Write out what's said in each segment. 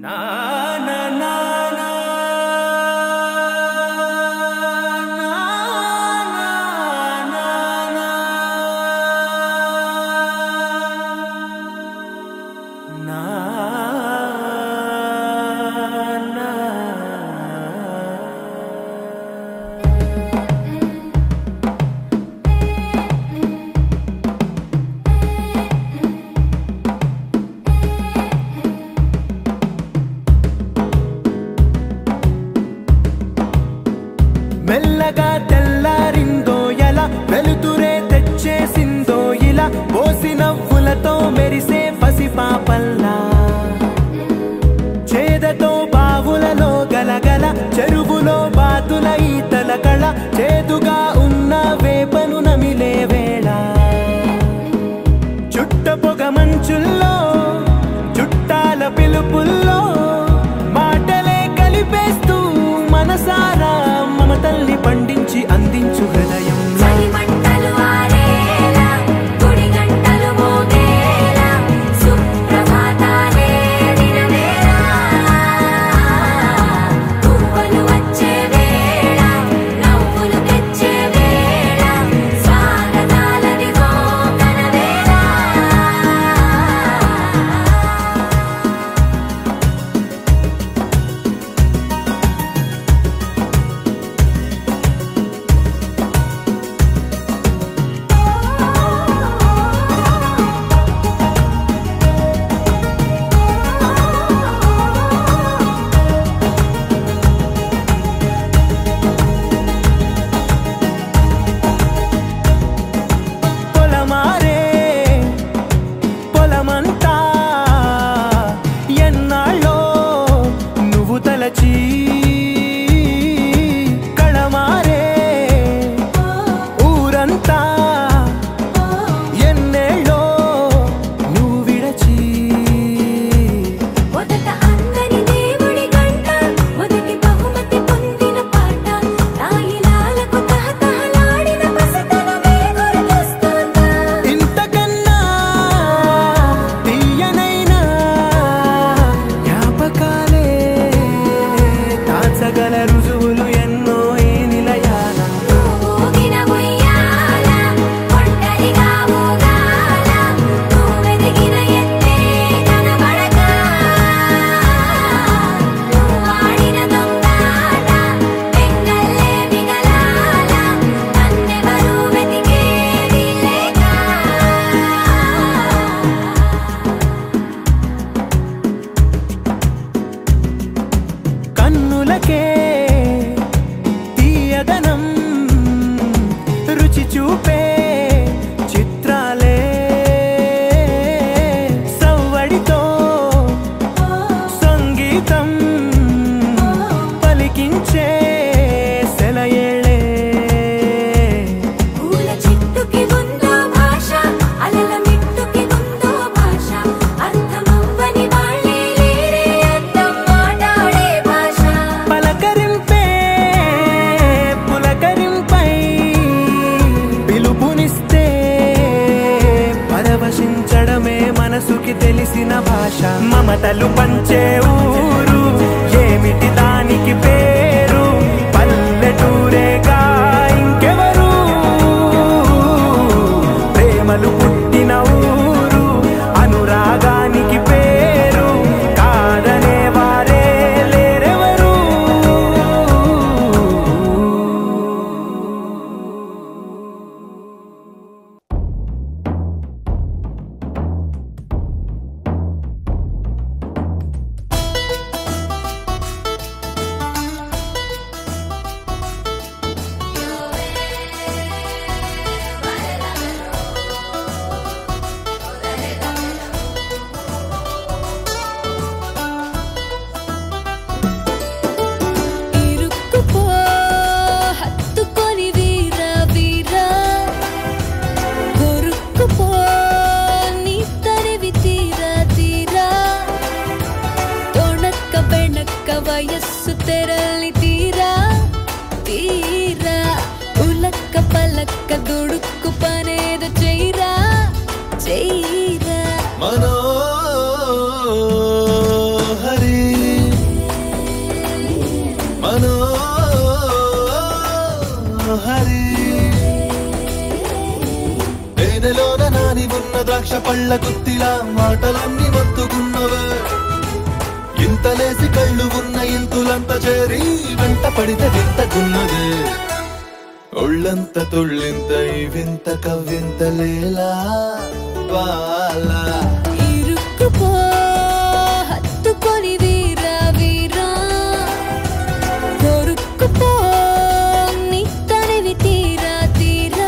మెల్లగా తెల్లారిందో ఎలా వెలుతురే తెచ్చేసిందో ఇలా పోసి నవ్వులతో మెరిసే పసిపాపల్లా చేదతో బావులలో గలగల చెరువులో బాతుల ఈతల కళ చేదుగా ఉన్న వేపను నమిలే వేళ చుట్ట పొగ మంచుల్లో చుట్టాల పిలుపుల్లో మాటలే కలిపేస్తూ మనసారా మమతల్ని పండించి అందించు హృదయం చలి మంటలు ఆరేలా గుడి గంటలు మోగేలా సుప్రభాతాలే దినవేళ పువ్వులు వచ్చే వేళ నవ్వులు తెచ్చే వేళ స్వాగతాలదిగో కనవేళ పొలమారే పొలమంతా ఎన్నాళ్ళో నువ్వు తలచి కళమారే ఊరంతా ఎన్నేళ్ళో నువ్వు విడచి మొదట అందరి దేవుడి గంట మొదటి బహుమతి పొందిన పాట తాయిలాలకు తహతహలాడిన పసితనమే గుర్తొస్తుందా ఇంతకన్నా తీయనైనా జ్ఞాపకాలే దాచగల రుజువులు ఎన్నో ఈ నిలయాల ఊగిన ఉయ్యాల ఒంటరిగా ఊగాల నువ్వెదిగిన ఎత్తే కనబడక నువ్వాడిన దొంగాట వెంగల్లే మిగలాల నన్నెవరూ వెతికేది లేక కన్నులకే తీయదనం రుచి చూపే చిత్రాలే సవ్వడితో సంగీతం పలికించే సెలయేళే పూల చెట్టుకి ఉందో భాష అలల మిట్టుకి ఉందో భాష అర్థమవ్వని వాళ్ళే లేరే అర్థం మాట్లాడే భాష పలకరింపే పులకరింపై పిలుపునిస్తే పరవశించడమే మనసుకి తెలిసిన భాష మమతలు పంచే ఊరు ఏమిటి దానికి పేరు పల్లెటూరేగా ఇంకెవరు ప్రేమలు పుట్టిన ఊరు అనురాగానికి పేరు కాదనే వారే లేరెవరు ఇరుక్కుపో హత్తుకొని వీర వీర కొరుక్కుపో నీ తరివి తీరా తీరా తొణక్క బెణక్క వయస్సు తెరలి తీరా తీరా ఉలక్క పలక్క దుడుక్కు పనేదో చెయ్యరా చెయ్యరా మనోహరి మనోహరి తేనెలోన నాని ఉన్న ద్రాక్ష పళ్ళ గుత్తిలా మాటలన్నీ మత్తుకున్నవే ఇంతలేసి కళ్ళు ఉన్న ఇంతులంత చేరి వెంట పడితే వింతకున్నదే ఒళ్ళంత తుళ్ళింత ఈ వింత కవ్వింత లేలా వాలా ఇరుక్కుపో హత్తుకొని వీరా వీరా కొరుక్కుపో నీ తనివి తీరా తీరా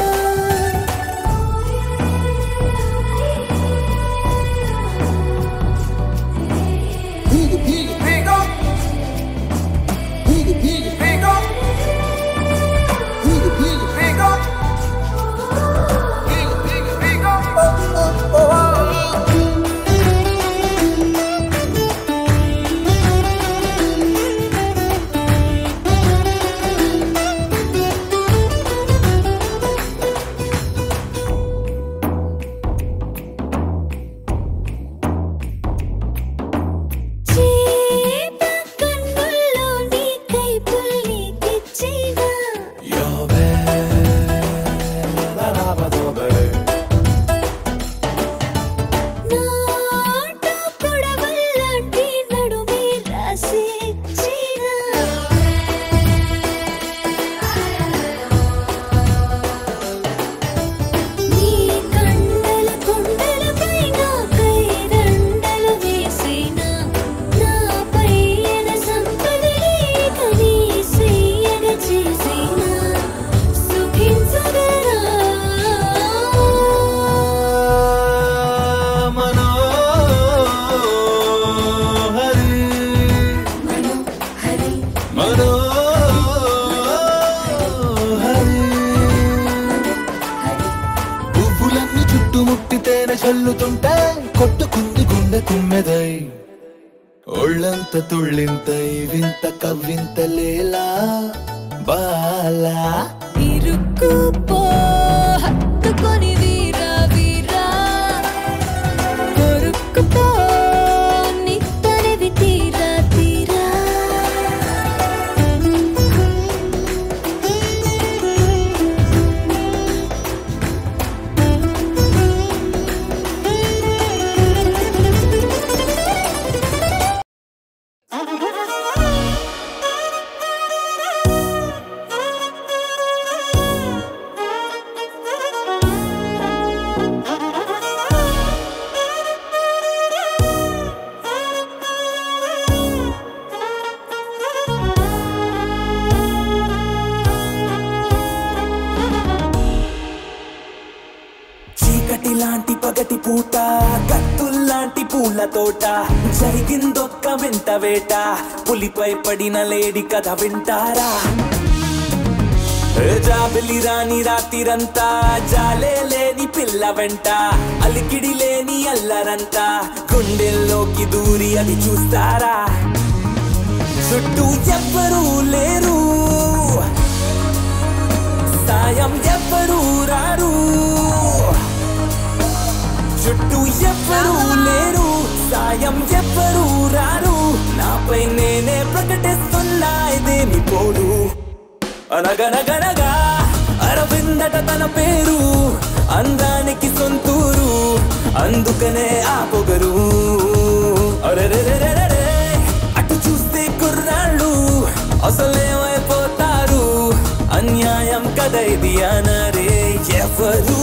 చేత కన్నుల్లో నీ కైపుల్ని తెచ్చినా నాట పొడవల్లాంటి నడుమే రాసిచ్చినా నీ కండల కొండల పైన కైదండలు వేసిన నాపై ఎన సంపదలేక నీ చెయ్యగ చేసిన సుఖించగరా మనోహరి హరి మనోహరి పువ్వులన్నీ చుట్టుముట్టి తేనె చల్లుతుంటే కొట్టుకుంది గుండె తుమ్మెదై ఒళ్ళంత తుళ్ళింతై వింత కవ్వింత లేలా బాలా ఇరుక్కుపో హత్తుకొని వీరా వీరా కొరుక్కుపో నీ తనివి తీరా తీరా చీకటి లాంటి పగటి పూట కత్తుల్లాంటి పూల తోట జరిగిందొక్క వింత వేట పులిపై పడిన లేడి కథ వింటారా ఏ జాబిలి రాని రాతిరంతా జాలే లేని పిల్ల వెంట అలికిడి లేని అల్లరంతా గుండెల్లోకి దూరి అది చూస్తారా చుట్టూ ఎవ్వరూ లేరు సాయం ఎవ్వరూ రారు చుట్టూ ఎవ్వరూ లేరు సాయం ఎవ్వరూ రారు నాపై నేనే ప్రకటిస్తున్నా ఇదేమి పోడు అనగనగనగా అరవిందట తన పేరు అందానికి సొంతూరు అందుకనే ఆ పొగరు అరెరెరెరెరెరే, అటు చూస్తే కుర్రాళ్ళు అసలేమైపోతారు అన్యాయం కదా ఇది అనరే ఎవరు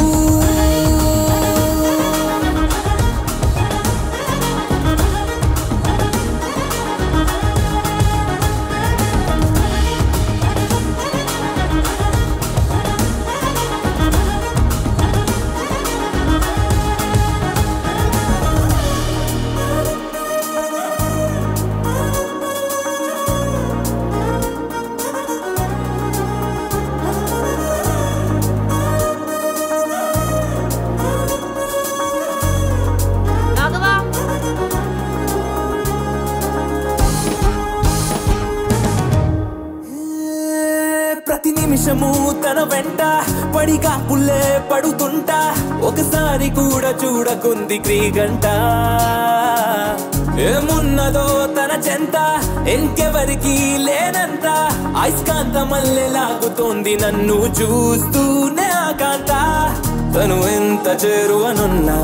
ప్రతి నిమిషము తన వెంట పడిగా పుల్లే పడుతుంటా ఒకసారి కూడా చూడకుంది క్రీగంట ఏమున్నదో తన చెంత ఇంకెవరికి లేనంత అయస్కాంత మల్లె లాగుతోంది నన్ను చూస్తూనే ఆకాంత తను ఎంత చేరువనున్నా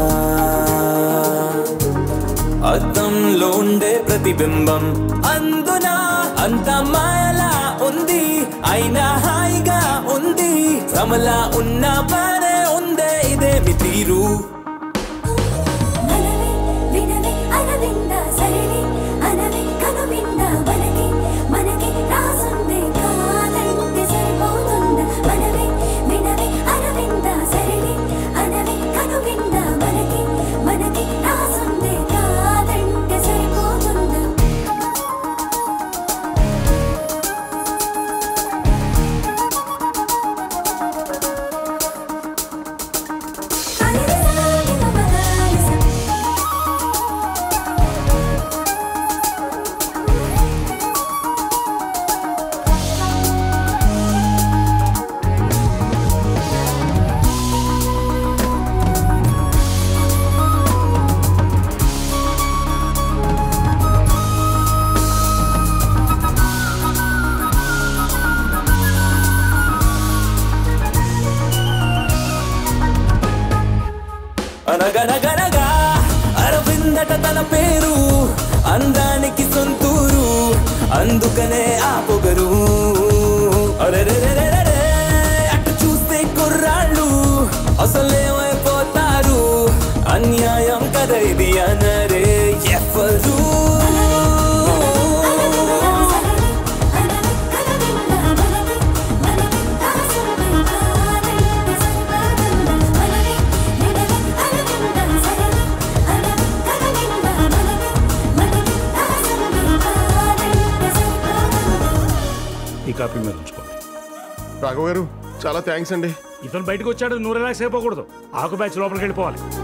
అద్దంలో ఉండే ప్రతిబింబం అందున అంత మాయలా ఉంది అయినా హాయిగా ఉంది భ్రమలా ఉన్న బానే ఉందే ఇదేమి తీరు మనవే వినవే అరవింద సరిని అనవే కనువింద మనకి మనకి రాసుందే కాదంటే సరిపోతుందా మనవే వినవే అరవింద సరిని అనవే కనువింద మనకి మనకి రాసుందే కాదంటే సరిపోతుందా అనిసాని మమదానిసా అనగనగనగా అరవిందట తన పేరు అందానికి సొంతూరు అందుకనే ఆ పొగరు అరెరెరెరెరెరె, అటు చూస్తే కుర్రాళ్ళు అసలేమైపోతారు అన్యాయం కదా ఇది అనరే ఎవ్వరు ఈ కాపీ మీద ఉంచుకోండి రాఘవ్ గారు చాలా థ్యాంక్స్ అండి ఇతను బయటకు వచ్చాడు నువ్వు రిలాక్స్ అయిపోకూడదు ఆకు బ్యాచ్ లోపలికి వెళ్ళిపోవాలి